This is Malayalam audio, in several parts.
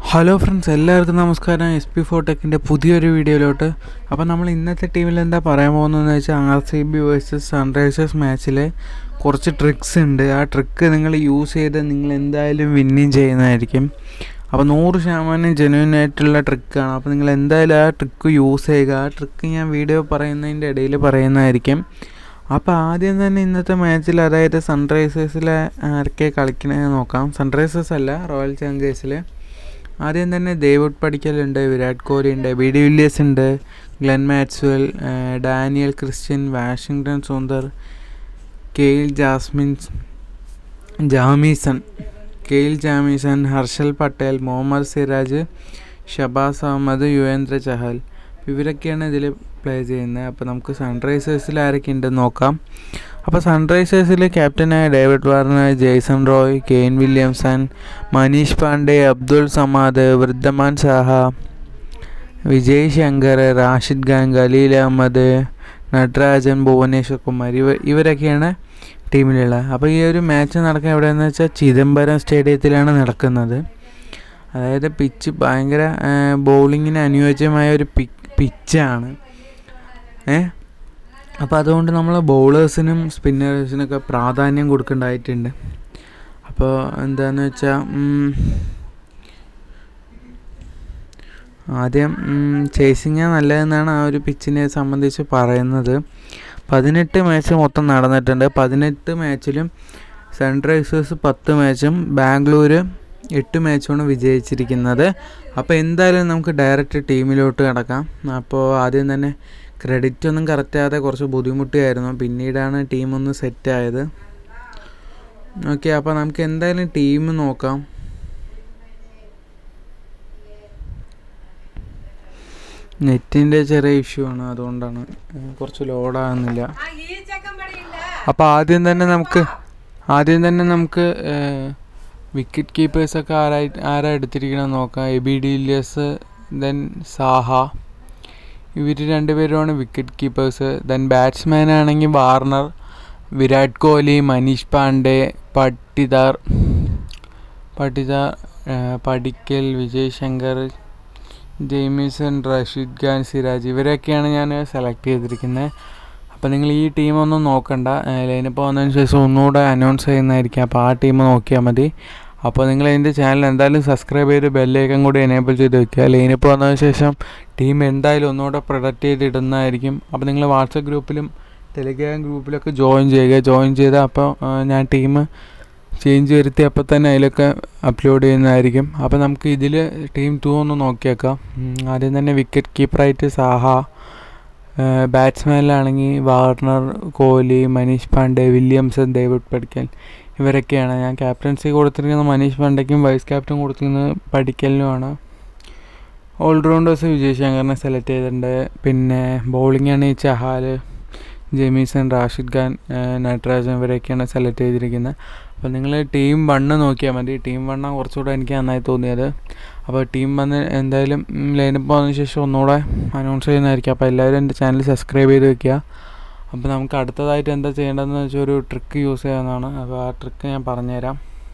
ഹലോ ഫ്രണ്ട്സ് എല്ലാവർക്കും നമസ്കാരം എസ് പി ഫോട്ടെക്കിൻ്റെ പുതിയൊരു വീഡിയോയിലോട്ട് അപ്പോൾ നമ്മൾ ഇന്നത്തെ ടീമിൽ എന്താ പറയാൻ പോകുന്നതെന്ന് വെച്ചാൽ R C B versus Sunrisers മാച്ചിൽ കുറച്ച് ട്രിക്സ് ഉണ്ട് ആ ട്രിക്ക് നിങ്ങൾ യൂസ് ചെയ്ത് നിങ്ങൾ എന്തായാലും വിന്നിങ് ചെയ്യുന്നതായിരിക്കും അപ്പോൾ നൂറ് ശതമാനം ജെന്യൂൻ ആയിട്ടുള്ള ട്രിക്കാണ് അപ്പോൾ നിങ്ങൾ എന്തായാലും ആ ട്രിക്ക് യൂസ് ചെയ്യുക ആ ട്രിക്ക് ഞാൻ വീഡിയോ പറയുന്നതിൻ്റെ ഇടയിൽ പറയുന്നതായിരിക്കും അപ്പോൾ ആദ്യം തന്നെ ഇന്നത്തെ മാച്ചിൽ അതായത് സൺറൈസേഴ്സിലെ ആരൊക്കെ കളിക്കണമെന്ന് നോക്കാം സൺറൈസേഴ്സ് അല്ല റോയൽ ചാലഞ്ചേഴ്സിൽ ആദ്യം തന്നെ ഡേവിഡ് പടിക്കലുണ്ട് വിരാട് കോഹ്ലി ഉണ്ട് ബി ഡി വില്ലിയസ് ഉണ്ട് Glenn Maxwell Daniel Christian Washington Sundar Kyle Jasmine ജാമീസൺ കെയിൽ ജാമീസൺ ഹർഷൽ പട്ടേൽ മുഹമ്മദ് സിറാജ് ഷബാസ് അഹമ്മദ് യുവേന്ദ്ര ചഹൽ ഇവരൊക്കെയാണ് ഇതിൽ പ്ലേ ചെയ്യുന്നത് അപ്പോൾ നമുക്ക് സൺറൈസേഴ്സിൽ ആരൊക്കെ ഉണ്ടെന്ന് നോക്കാം അപ്പോൾ സൺറൈസേഴ്സിൽ ക്യാപ്റ്റനായ David Warner Jason Roy Kane Williamson Manish Pandey Abdul Samad Wriddhiman Saha Vijay Shankar Rashid Khan Khaleel Ahmed Natarajan Bhuvneshwar Kumar ഇവ ഇവരൊക്കെയാണ് ടീമിലുള്ളത് അപ്പോൾ ഈ ഒരു മാച്ച് നടക്കുക എവിടെയെന്ന് വെച്ചാൽ ചിദംബരം സ്റ്റേഡിയത്തിലാണ് നടക്കുന്നത് അതായത് പിച്ച് ഭയങ്കര ബൗളിങ്ങിന് അനുയോജ്യമായ ഒരു പി പിച്ചാണ് ഏ അപ്പോൾ അതുകൊണ്ട് നമ്മൾ ബൗളേഴ്സിനും സ്പിന്നേഴ്സിനൊക്കെ പ്രാധാന്യം കൊടുക്കേണ്ടതായിട്ടുണ്ട് അപ്പോൾ എന്താണെന്ന് വെച്ചാൽ ആദ്യം ചേസിങ് നല്ലതെന്നാണ് ആ ഒരു പിച്ചിനെ സംബന്ധിച്ച് പറയുന്നത് പതിനെട്ട് മാച്ച് മൊത്തം നടന്നിട്ടുണ്ട് പതിനെട്ട് മാച്ചിലും സൺറൈസേഴ്സ് പത്ത് മാച്ചും ബാംഗ്ലൂർ എട്ട് മാച്ചുമാണ് വിജയിച്ചിരിക്കുന്നത് അപ്പോൾ എന്തായാലും നമുക്ക് ഡയറക്റ്റ് ടീമിലോട്ട് കിടക്കാം അപ്പോൾ ആദ്യം തന്നെ ക്രെഡിറ്റ് ഒന്നും കറക്റ്റാതെ കുറച്ച് ബുദ്ധിമുട്ടിയായിരുന്നു പിന്നീടാണ് ടീം ഒന്ന് സെറ്റായത് ഓക്കെ അപ്പോൾ നമുക്ക് എന്തായാലും ടീം നോക്കാം നെറ്റിൻ്റെ ചെറിയ ഇഷ്യൂ ആണ് അതുകൊണ്ടാണ് കുറച്ച് ലോഡാകുന്നില്ല അപ്പോൾ ആദ്യം തന്നെ നമുക്ക് ആദ്യം തന്നെ നമുക്ക് വിക്കറ്റ് കീപ്പേഴ്സൊക്കെ ആരായി ആരാ എടുത്തിരിക്കണമെന്ന് നോക്കാം A B D Villiers then Saha ഇവർ രണ്ടുപേരുമാണ് വിക്കറ്റ് കീപ്പേഴ്സ് ദെൻ ബാറ്റ്സ്മാൻ ആണെങ്കിൽ വാർണർ വിരാട് കോഹ്ലി മനീഷ് പാണ്ഡെ പട്ടിദാർ പട്ടിദാർ പടിക്കൽ വിജയ് ശങ്കർ ജെയ്മിസൺ റഷീദ് ഖാൻ സിരാജ് ഇവരൊക്കെയാണ് ഞാൻ സെലക്ട് ചെയ്തിരിക്കുന്നത് അപ്പോൾ നിങ്ങൾ ഈ ടീമൊന്നും നോക്കണ്ട ലൈനപ്പ് വന്നതിന് ശേഷം ഒന്നുകൂടെ അനൗൺസ് ചെയ്യുന്നതായിരിക്കും അപ്പോൾ ആ ടീം നോക്കിയാൽ മതി അപ്പോൾ നിങ്ങൾ എൻ്റെ ചാനൽ എന്തായാലും സബ്സ്ക്രൈബ് ചെയ്ത് ബെല്ലേക്കും കൂടി എനേബിൾ ചെയ്ത് വെക്കുക ലൈനപ്പ് വന്നതിന് ശേഷം ടീം എന്തായാലും ഒന്നുകൂടെ പ്രൊഡക്റ്റ് ചെയ്ത് ഇടുന്നതായിരിക്കും അപ്പോൾ നിങ്ങൾ വാട്സപ്പ് ഗ്രൂപ്പിലും ടെലിഗ്രാം ഗ്രൂപ്പിലൊക്കെ ജോയിൻ ചെയ്യുക ജോയിൻ ചെയ്ത് അപ്പോൾ ഞാൻ ടീം ചേഞ്ച് വരുത്തി അപ്പോൾ തന്നെ അതിലൊക്കെ അപ്ലോഡ് ചെയ്യുന്നതായിരിക്കും അപ്പോൾ നമുക്ക് ഇതിൽ ടീം ടു ഒന്ന് നോക്കിയേക്കാം ആദ്യം തന്നെ വിക്കറ്റ് കീപ്പറായിട്ട് സാഹ ബാറ്റ്സ്മാനിലാണെങ്കിൽ Warner Kohli Manish Pandey Williamson David Padikkal ഇവരൊക്കെയാണ് ഞാൻ ക്യാപ്റ്റൻസി കൊടുത്തിരിക്കുന്നത് മനീഷ് പാണ്ഡയ്ക്കും വൈസ് ക്യാപ്റ്റൻ കൊടുത്തിരിക്കുന്നത് പടിക്കലിനുമാണ് ഓൾറൗണ്ടേഴ്സ് വിജയ് ശങ്കറിനെ സെലക്ട് ചെയ്തിട്ടുണ്ട് പിന്നെ ബൗളിംഗ് ആണ് ചഹാൽ ജെമീസൺ റാഷിദ് ഖാൻ നട്രാജൻ ഇവരൊക്കെയാണ് സെലക്ട് ചെയ്തിരിക്കുന്നത് അപ്പോൾ നിങ്ങൾ ടീം വണ്ണ് നോക്കിയാൽ മതി ടീം വണ്ണാണ് കുറച്ചുകൂടെ എനിക്ക് നന്നായി തോന്നിയത് അപ്പോൾ ടീം വന്ന് എന്തായാലും ലൈനപ്പ് വന്നതിന് ശേഷം ഒന്നുകൂടെ അനൗൺസ് ചെയ്യുന്നതായിരിക്കും അപ്പോൾ എല്ലാവരും എൻ്റെ ചാനൽ സബ്സ്ക്രൈബ് ചെയ്ത് വെക്കുക അപ്പോൾ നമുക്ക് അടുത്തതായിട്ട് എന്താ ചെയ്യേണ്ടതെന്ന് വെച്ചാൽ ഒരു ട്രിക്ക് യൂസ് ചെയ്യാവുന്നതാണ് അപ്പോൾ ആ ട്രിക്ക് ഞാൻ പറഞ്ഞുതരാം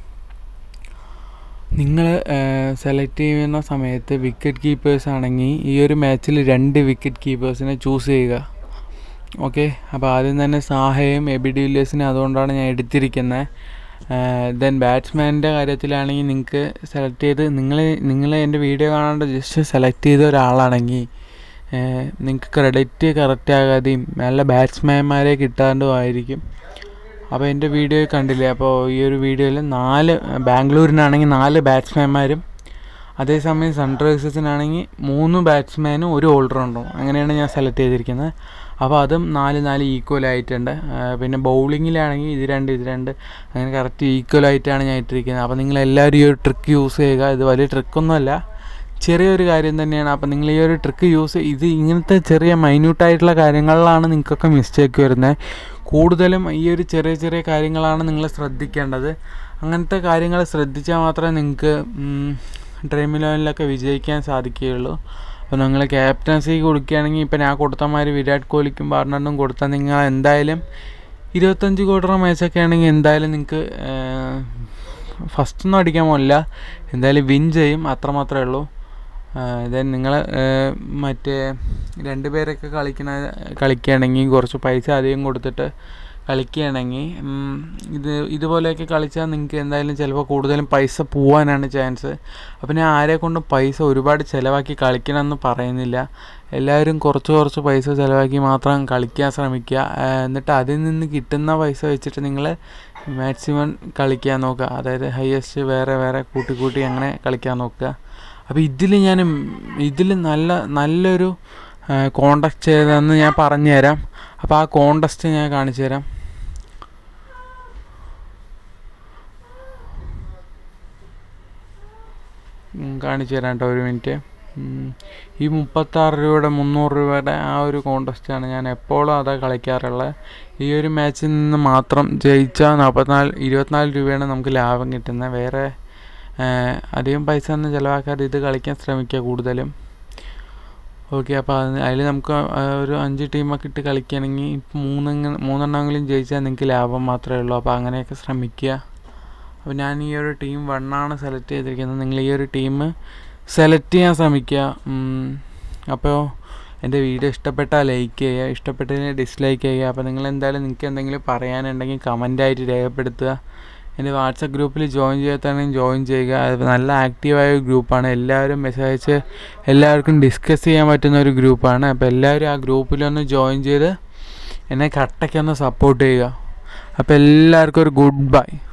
നിങ്ങൾ സെലക്ട് ചെയ്യുന്ന സമയത്ത് വിക്കറ്റ് കീപ്പേഴ്സ് ആണെങ്കിൽ ഈ ഒരു മാച്ചിൽ രണ്ട് വിക്കറ്റ് കീപ്പേഴ്സിനെ ചൂസ് ചെയ്യുക ഓക്കെ അപ്പോൾ ആദ്യം തന്നെ സാഹയും എബി ഡിവില്ലേഴ്സിനെ അതുകൊണ്ടാണ് ഞാൻ എടുത്തിരിക്കുന്നത് ദെൻ ബാറ്റ്സ്മാൻ്റെ കാര്യത്തിലാണെങ്കിൽ നിങ്ങൾക്ക് സെലക്ട് ചെയ്ത് നിങ്ങൾ നിങ്ങൾ എൻ്റെ വീഡിയോ കാണാണ്ട് ജസ്റ്റ് സെലക്ട് ചെയ്ത ഒരാളാണെങ്കിൽ നിങ്ങൾക്ക് ക്രെഡിറ്റ് കറക്റ്റ് ആകാതെയും നല്ല ബാറ്റ്സ്മാൻമാരെ കിട്ടാണ്ടും ആയിരിക്കും അപ്പോൾ എൻ്റെ വീഡിയോ കണ്ടില്ലേ അപ്പോൾ ഈ ഒരു വീഡിയോയിൽ നാല് ബാംഗ്ലൂരിനാണെങ്കിൽ നാല് ബാറ്റ്സ്മാൻമാരും അതേസമയം സൺറൈസേഴ്സിനാണെങ്കിൽ മൂന്ന് ബാറ്റ്സ്മാനും ഒരു ഓൾറൗണ്ടറും അങ്ങനെയാണ് ഞാൻ സെലക്ട് ചെയ്തിരിക്കുന്നത് അപ്പോൾ അതും നാല് നാല് ഈക്വൽ ആയിട്ടുണ്ട് പിന്നെ ബൗളിങ്ങിലാണെങ്കിൽ ഇത് രണ്ട് ഇത് രണ്ട് അങ്ങനെ കറക്റ്റ് ഈക്വൽ ആയിട്ടാണ് ഞാൻ ഇട്ടിരിക്കുന്നത് അപ്പോൾ നിങ്ങൾ എല്ലാവരും ഈ ഒരു ട്രിക്ക് യൂസ് ചെയ്യുക ഇത് വലിയ ട്രിക്കൊന്നുമല്ല ചെറിയൊരു കാര്യം തന്നെയാണ് അപ്പോൾ നിങ്ങൾ ഈ ഒരു ട്രിക്ക് യൂസ് ഇത് ഇങ്ങനത്തെ ചെറിയ മൈന്യൂട്ടായിട്ടുള്ള കാര്യങ്ങളിലാണ് നിങ്ങൾക്കൊക്കെ മിസ്റ്റേക്ക് വരുന്നത് കൂടുതലും ഈ ഒരു ചെറിയ ചെറിയ കാര്യങ്ങളാണ് നിങ്ങൾ ശ്രദ്ധിക്കേണ്ടത് അങ്ങനത്തെ കാര്യങ്ങൾ ശ്രദ്ധിച്ചാൽ മാത്രമേ നിങ്ങൾക്ക് ഡ്രീം ഇലവനിലൊക്കെ വിജയിക്കാൻ സാധിക്കുകയുള്ളൂ അപ്പോൾ നിങ്ങൾ ക്യാപ്റ്റൻസി കൊടുക്കുകയാണെങ്കിൽ ഇപ്പോൾ ഞാൻ കൊടുത്തമാതിരി വിരാട് കോഹ്ലിക്കും വാർണറിനും കൊടുത്താൽ നിങ്ങൾ എന്തായാലും ഇരുപത്തഞ്ച് കോട്ടറ മാച്ചൊക്കെ ആണെങ്കിൽ എന്തായാലും നിങ്ങൾക്ക് ഫസ്റ്റൊന്നും അടിക്കാൻ പോകില്ല എന്തായാലും വിൻ ചെയ്യും അത്ര മാത്രമേ ഉള്ളൂ ദെൻ നിങ്ങൾ മറ്റേ രണ്ട് പേരൊക്കെ കളിക്കണ കളിക്കുകയാണെങ്കിൽ കുറച്ച് പൈസ അധികം കൊടുത്തിട്ട് കളിക്കുകയാണെങ്കിൽ ഇത് ഇതുപോലെയൊക്കെ കളിച്ചാൽ നിങ്ങൾക്ക് എന്തായാലും ചിലപ്പോൾ കൂടുതലും പൈസ പോവാനാണ് ചാൻസ് അപ്പോൾ ഞാൻ ആരെ കൊണ്ടും പൈസ ഒരുപാട് ചിലവാക്കി കളിക്കണമെന്ന് പറയുന്നില്ല എല്ലാവരും കുറച്ച് കുറച്ച് പൈസ ചിലവാക്കി മാത്രം കളിക്കാൻ ശ്രമിക്കുക എന്നിട്ട് അതിൽ നിന്ന് കിട്ടുന്ന പൈസ വെച്ചിട്ട് നിങ്ങൾ മാക്സിമം കളിക്കാൻ നോക്കുക അതായത് ഹയസ്റ്റ് വേറെ വേറെ കൂട്ടി കൂട്ടി അങ്ങനെ കളിക്കാൻ നോക്കുക അപ്പോൾ ഇതിൽ ഞാൻ ഇതിൽ നല്ല നല്ലൊരു കോണ്ടക്ട് ചെയ്തതെന്ന് ഞാൻ പറഞ്ഞു തരാം അപ്പോൾ ആ കോണ്ടസ്റ്റ് ഞാൻ കാണിച്ചു തരാം കാണിച്ചു തരാം കേട്ടോ ഒരു മിനിറ്റ് ഈ മുപ്പത്താറ് രൂപയുടെ മുന്നൂറ് രൂപയുടെ ആ ഒരു കോണ്ടസ്റ്റാണ് ഞാൻ എപ്പോഴും അതാ കളിക്കാറുള്ളത് ഈ ഒരു മാച്ചിൽ നിന്ന് മാത്രം ജയിച്ചാൽ നാൽപ്പത്തിനാല് ഇരുപത്തിനാല് രൂപയാണ് നമുക്ക് ലാഭം കിട്ടുന്നത് വേറെ അധികം പൈസ ഒന്നും ചിലവാക്കാതെ ഇത് കളിക്കാൻ ശ്രമിക്കുക കൂടുതലും ഓക്കെ അപ്പോൾ അതിൽ നമുക്ക് ഒരു അഞ്ച് ടീമൊക്കെ ഇട്ട് കളിക്കുകയാണെങ്കിൽ ഇപ്പം മൂന്ന് മൂന്നെണ്ണമെങ്കിലും ജയിച്ചാൽ നിങ്ങൾക്ക് ലാഭം മാത്രമേ ഉള്ളൂ അപ്പോൾ അങ്ങനെയൊക്കെ ശ്രമിക്കുക അപ്പോൾ ഞാൻ ഈ ഒരു ടീം വണ്ണാണ് സെലക്ട് ചെയ്തിരിക്കുന്നത് നിങ്ങൾ ഈ ഒരു ടീം സെലക്ട് ചെയ്യാൻ ശ്രമിക്കുക അപ്പോൾ എൻ്റെ വീഡിയോ ഇഷ്ടപ്പെട്ടാൽ ലൈക്ക് ചെയ്യുക ഇഷ്ടപ്പെട്ടതിന് ഡിസ്ലൈക്ക് ചെയ്യുക അപ്പോൾ നിങ്ങൾ എന്തായാലും നിങ്ങൾക്ക് എന്തെങ്കിലും പറയാനുണ്ടെങ്കിൽ കമൻ്റായിട്ട് രേഖപ്പെടുത്തുക എൻ്റെ വാട്സപ്പ് ഗ്രൂപ്പിൽ ജോയിൻ ചെയ്യാത്താണെങ്കിൽ ജോയിൻ ചെയ്യുക അത് നല്ല ആക്റ്റീവായ ഒരു ഗ്രൂപ്പാണ് എല്ലാവരും മെസ്സേജ് അയച്ച് എല്ലാവർക്കും ഡിസ്കസ് ചെയ്യാൻ പറ്റുന്ന ഒരു ഗ്രൂപ്പാണ് അപ്പോൾ എല്ലാവരും ആ ഗ്രൂപ്പിലൊന്ന് ജോയിൻ ചെയ്ത് എന്നെ കട്ടയ്ക്കൊന്ന് സപ്പോർട്ട് ചെയ്യുക അപ്പോൾ എല്ലാവർക്കും ഒരു ഗുഡ് ബൈ